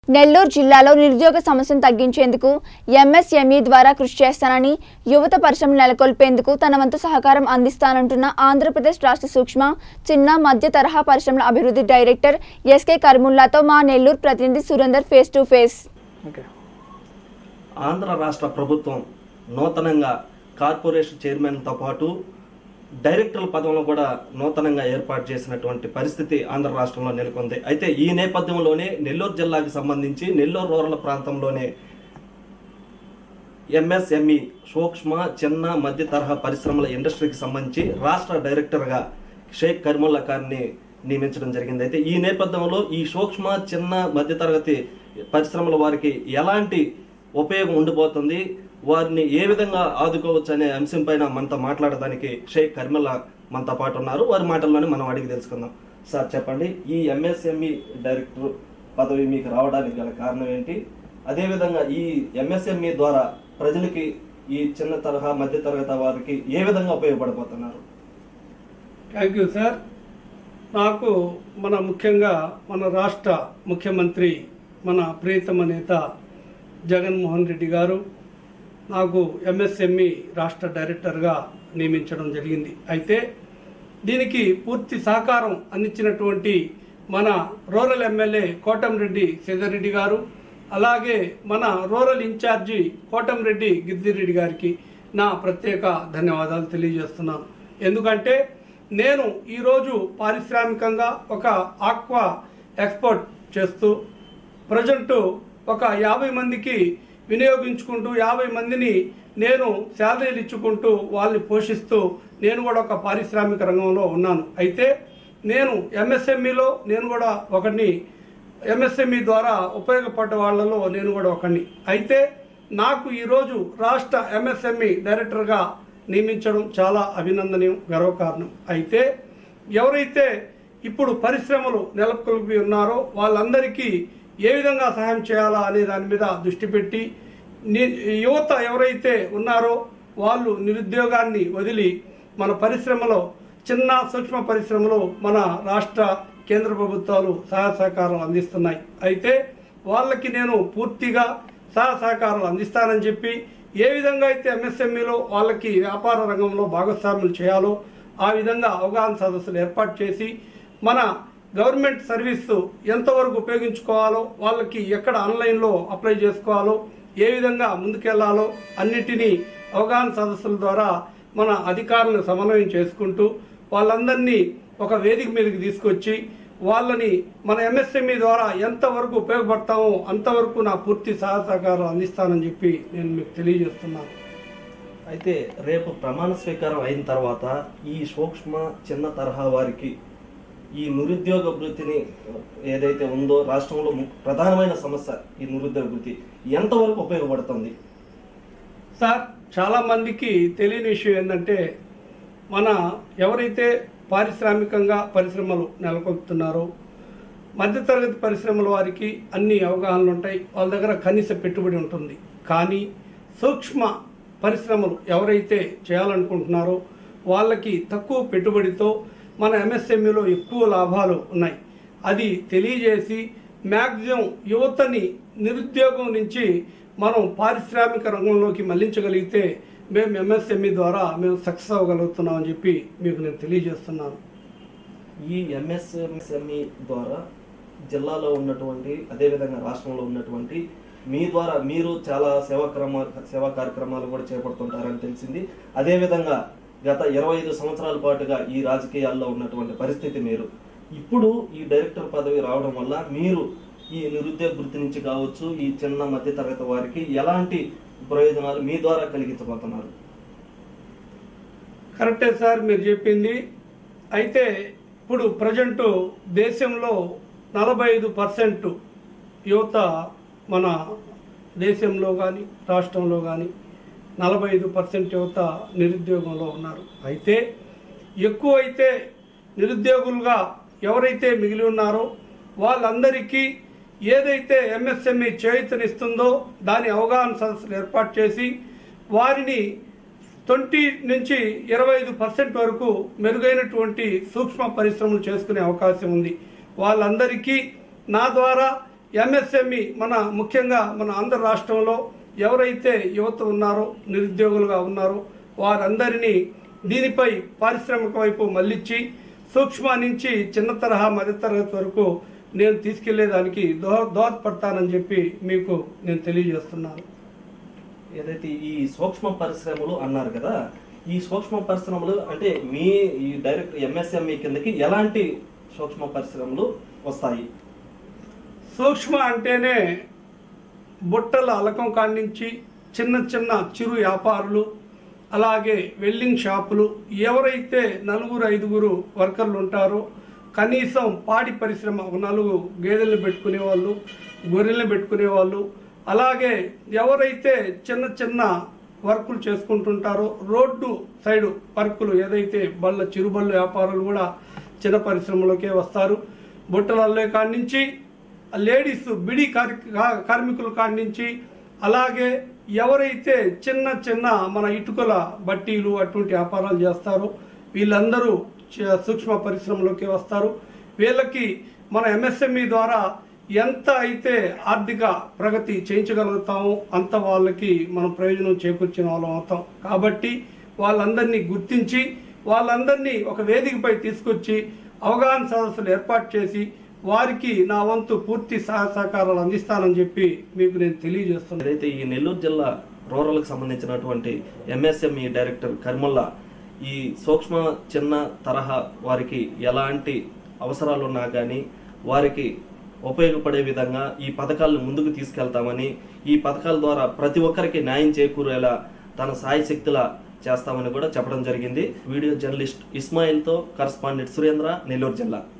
నెల్లూరు జిల్లాలో నిరుద్యోగ సమస్యను తగ్గించేందుకు ఎంఎస్ఎంఈ ద్వారా కృషి చేస్తానని యువత పరిశ్రమలు నెలకొల్పేందుకు తన వంతు సహకారం అందిస్తానంటున్న ఆంధ్రప్రదేశ్ రాష్ట్ర సూక్ష్మ చిన్న మధ్య తరహా పరిశ్రమల అభివృద్ధి డైరెక్టర్ ఎస్కే కర్ముల్లాతో మా నెల్లూరు ప్రతినిధి Surender face to face okay Andhra రాష్ట్ర ప్రభుత్వం నూతనంగా కార్పొరేషన్ చైర్మన్తో పాటు డైరెక్టర్ల పదంలో కూడా నూతనంగా ఏర్పాటు చేసినటువంటి పరిస్థితి ఆంధ్ర రాష్ట్రంలో నెలకొంది అయితే ఈ నేపథ్యంలోనే నెల్లూరు జిల్లాకు సంబంధించి నెల్లూరు రూరల్ ప్రాంతంలోనే ఎంఎస్ఎంఈ సూక్ష్మ చిన్న మధ్య తరహా పరిశ్రమల ఇండస్ట్రీకి సంబంధించి రాష్ట్ర డైరెక్టర్గా షేక్ కరిముల్లా ఖాన్ని నియమించడం జరిగింది అయితే ఈ నేపథ్యంలో ఈ సూక్ష్మ చిన్న మధ్య తరగతి పరిశ్రమల వారికి ఎలాంటి ఉపయోగం ఉండిపోతుంది వారిని ఏ విధంగా ఆదుకోవచ్చు అనే అంశం పైన మనతో మాట్లాడడానికి షేక్ కరిముల్లా మనతో పాటు ఉన్నారు వారి మాటల్లోనే మనం అడిగి తెలుసుకుందాం సార్ చెప్పండి ఈ ఎంఎస్ఎంఈ డైరెక్టర్ పదవి మీకు రావడానికి గల కారణం ఏంటి అదేవిధంగా ఈ ఎంఎస్ఎంఈ ద్వారా ప్రజలకి ఈ చిన్న తరహా మధ్య తరగతి వారికి ఏ విధంగా ఉపయోగపడబోతున్నారు థ్యాంక్ యూ సార్ నాకు మన ముఖ్యంగా మన రాష్ట్ర ముఖ్యమంత్రి మన ప్రియతమ నేత జగన్మోహన్ రెడ్డి గారు నాకు ఎంఎస్ఎంఈ రాష్ట్ర డైరెక్టర్గా నియమించడం జరిగింది అయితే దీనికి పూర్తి సహకారం అందించినటువంటి మన రూరల్ ఎమ్మెల్యే కోటంరెడ్డి సీతారెడ్డి గారు అలాగే మన రూరల్ ఇన్ఛార్జి కోటంరెడ్డి గిద్దిరెడ్డి గారికి నా ప్రత్యేక ధన్యవాదాలు తెలియజేస్తున్నాను ఎందుకంటే నేను ఈరోజు పారిశ్రామికంగా ఒక ఆక్వా ఎక్స్పోర్ట్ చేస్తూ ప్రజెంట్ ఒక యాభై మందికి వినియోగించుకుంటూ యాభై మందిని నేను శాలరీలు ఇచ్చుకుంటూ వాళ్ళని పోషిస్తూ నేను కూడా ఒక పారిశ్రామిక రంగంలో ఉన్నాను అయితే నేను ఎంఎస్ఎంఈలో నేను కూడా ఒకరిని ఎంఎస్ఎంఈ ద్వారా ఉపయోగపడ్డ వాళ్ళలో నేను కూడా ఒకరిని అయితే నాకు ఈరోజు రాష్ట్ర ఎంఎస్ఎంఈ డైరెక్టర్గా నియమించడం చాలా అభినందనీయం గర్వకారణం అయితే ఎవరైతే ఇప్పుడు పరిశ్రమలు నెలకొల్పి ఉన్నారో వాళ్ళందరికీ ఏ విధంగా సహాయం చేయాలా అనే దాని మీద దృష్టి పెట్టి ని- యువత ఎవరైతే ఉన్నారో వాళ్ళు నిరుద్యోగాన్ని వదిలి మన పరిశ్రమలో చిన్న సూక్ష్మ పరిశ్రమలో మన రాష్ట్ర కేంద్ర ప్రభుత్వాలు సహాయ సహకారాలు అందిస్తున్నాయి అయితే వాళ్ళకి నేను పూర్తిగా సహాయ సహకారాలు అందిస్తానని చెప్పి ఏ విధంగా అయితే ఎంఎస్ఎంఈలో వాళ్ళకి వ్యాపార రంగంలో భాగస్వాములు చేయాలో ఆ విధంగా అవగాహన సదస్సులు ఏర్పాటు చేసి మన గవర్నమెంట్ సర్వీస్ ఎంతవరకు ఉపయోగించుకోవాలో వాళ్ళకి ఎక్కడ ఆన్లైన్లో అప్లై చేసుకోవాలో ఏ విధంగా ముందుకెళ్లాలో అన్నిటినీ అవగాహన సదస్సుల ద్వారా మన అధికారులను సమన్వయం చేసుకుంటూ వాళ్ళందరినీ ఒక వేదిక మీదకి తీసుకొచ్చి వాళ్ళని మన ఎంఎస్ఎంఈ ద్వారా ఎంతవరకు ఉపయోగపడతామో అంతవరకు నా పూర్తి సహాయ సహకారం అందిస్తానని చెప్పి నేను మీకు తెలియజేస్తున్నాను అయితే రేపు ప్రమాణ స్వీకారం అయిన తర్వాత ఈ సూక్ష్మ చిన్న తరహా వారికి ఈ నిరుద్యోగ వృత్తిని ఏదైతే ఉందో రాష్ట్రంలో ము- ప్రధానమైన సమస్య ఈ నిరుద్యోగ వృత్తి ఎంతవరకు ఉపయోగపడుతుంది సార్ చాలా మందికి తెలియని విషయం ఏంటంటే మన ఎవరైతే పారిశ్రామికంగా పరిశ్రమలు నెలకొల్పుతున్నారో మధ్యతరగతి పరిశ్రమల వారికి అన్ని అవగాహనలు ఉంటాయి వాళ్ళ దగ్గర కనీస పెట్టుబడి ఉంటుంది కానీ సూక్ష్మ పరిశ్రమలు ఎవరైతే చేయాలనుకుంటున్నారో వాళ్ళకి తక్కువ పెట్టుబడితో మన ఎంఎస్ఎంఈలో ఎక్కువ లాభాలు ఉన్నాయి అది తెలియజేసి మ్యాక్సిమం యువతని నిరుద్యోగం నుంచి మనం పారిశ్రామిక రంగంలోకి మళ్లించగలిగితే మేము ఎంఎస్ఎంఈ ద్వారా మేము సక్సెస్ అవ్వగలుగుతున్నామని చెప్పి మీకు నేను తెలియజేస్తున్నాను ఈ ఎంఎస్ఎంఈ ద్వారా జిల్లాలో ఉన్నటువంటి అదేవిధంగా రాష్ట్రంలో ఉన్నటువంటి మీ ద్వారా మీరు చాలా సేవా క్రమ సేవా కార్యక్రమాలు కూడా చేపడుతుంటారని తెలిసింది అదేవిధంగా గత ఇరవై ఐదు సంవత్సరాల పాటుగా ఈ రాజకీయాల్లో ఉన్నటువంటి పరిస్థితి మీరు ఇప్పుడు ఈ డైరెక్టర్ పదవి రావడం వల్ల మీరు ఈ నిరుద్యోగ వృత్తి నుంచి కావచ్చు ఈ చిన్న మధ్య తరగతి వారికి ఎలాంటి ప్రయోజనాలు మీ ద్వారా కలిగించబోతున్నారు కరెక్టే సార్ మీరు చెప్పింది అయితే ఇప్పుడు ప్రజెంట్ దేశంలో నలభై ఐదు పర్సెంట్ యువత మన దేశంలో కానీ రాష్ట్రంలో కానీ నలభై ఐదు పర్సెంట్ యువత నిరుద్యోగంలో ఉన్నారు అయితే ఎక్కువైతే నిరుద్యోగులుగా ఎవరైతే మిగిలి ఉన్నారో వాళ్ళందరికీ ఏదైతే ఎంఎస్ఎంఈ చేయుతనిస్తుందో దాని అవగాహన సదస్సులు ఏర్పాటు చేసి వారిని ట్వంటీ నుంచి ఇరవై ఐదు పర్సెంట్ వరకు మెరుగైనటువంటి సూక్ష్మ పరిశ్రమలు చేసుకునే అవకాశం ఉంది వాళ్ళందరికీ నా ద్వారా ఎంఎస్ఎంఈ మన ముఖ్యంగా మన ఆంధ్ర రాష్ట్రంలో ఎవరైతే యువత ఉన్నారో నిరుద్యోగులుగా ఉన్నారో వారందరినీ దీనిపై పారిశ్రామిక వైపు మళ్ళించి సూక్ష్మ నుంచి చిన్న తరహా మధ్యతరగతి వరకు నేను తీసుకెళ్లేదానికి దోహ దోహదపడతానని చెప్పి మీకు నేను తెలియజేస్తున్నాను ఏదైతే ఈ సూక్ష్మ పరిశ్రమలు అన్నారు కదా ఈ సూక్ష్మ పరిశ్రమలు అంటే మీ ఈ డైరెక్ట్ ఎంఎస్ఎంఈ కిందకి ఎలాంటి సూక్ష్మ పరిశ్రమలు వస్తాయి సూక్ష్మ అంటేనే బుట్టల అలకం కాడి నుంచి చిన్న చిన్న చిరు వ్యాపారులు అలాగే వెల్డింగ్ షాపులు ఎవరైతే నలుగురు ఐదుగురు వర్కర్లు ఉంటారో కనీసం పాడి పరిశ్రమ ఒక నలుగురు గేదెలను పెట్టుకునే వాళ్ళు గొర్రెలను పెట్టుకునే వాళ్ళు అలాగే ఎవరైతే చిన్న చిన్న వర్కులు చేసుకుంటుంటారో రోడ్డు సైడు వర్కులు ఏదైతే బళ్ళ చిరుబళ్ళు వ్యాపారులు కూడా చిన్న పరిశ్రమలోకే వస్తారు బుట్టలల్లే కాడి నుంచి లేడీస్ బిడి కార్- కా- కార్మికుల కాడి నుంచి అలాగే ఎవరైతే చిన్న చిన్న మన ఇటుకల బట్టీలు అటువంటి వ్యాపారాలు చేస్తారో వీళ్ళందరూ చ- సూక్ష్మ పరిశ్రమలోకి వస్తారు వీళ్ళకి మన ఎంఎస్ఎంఈ ద్వారా ఎంత అయితే ఆర్థిక ప్రగతి చేయించగలుగుతామో అంత వాళ్ళకి మనం ప్రయోజనం చేకూర్చిన వాళ్ళం అవుతాం కాబట్టి వాళ్ళందరినీ గుర్తించి వాళ్ళందరినీ ఒక వేదికపై తీసుకొచ్చి అవగాహన సదస్సులు ఏర్పాటు చేసి వారికి నా వంతు పూర్తి సహాయ సహకారాలు అందిస్తానని చెప్పి మీకు నేను తెలియజేస్తున్నాను ఏదైతే ఈ నెల్లూరు జిల్లా రూరల్కి సంబంధించినటువంటి ఎంఎస్ఎంఈ డైరెక్టర్ కర్మల్లా ఈ సూక్ష్మ చిన్న తరహా వారికి ఎలాంటి అవసరాలు ఉన్నా కానీ వారికి ఉపయోగపడే విధంగా ఈ పథకాలను ముందుకు తీసుకెళ్తామని ఈ పథకాల ద్వారా ప్రతి ఒక్కరికి న్యాయం చేకూరేలా తన సాయి శక్తులా చేస్తామని కూడా చెప్పడం జరిగింది వీడియో జర్నలిస్ట్ ఇస్మాయిల్తో కరస్పాండెంట్ సురేంద్ర నెల్లూరు జిల్లా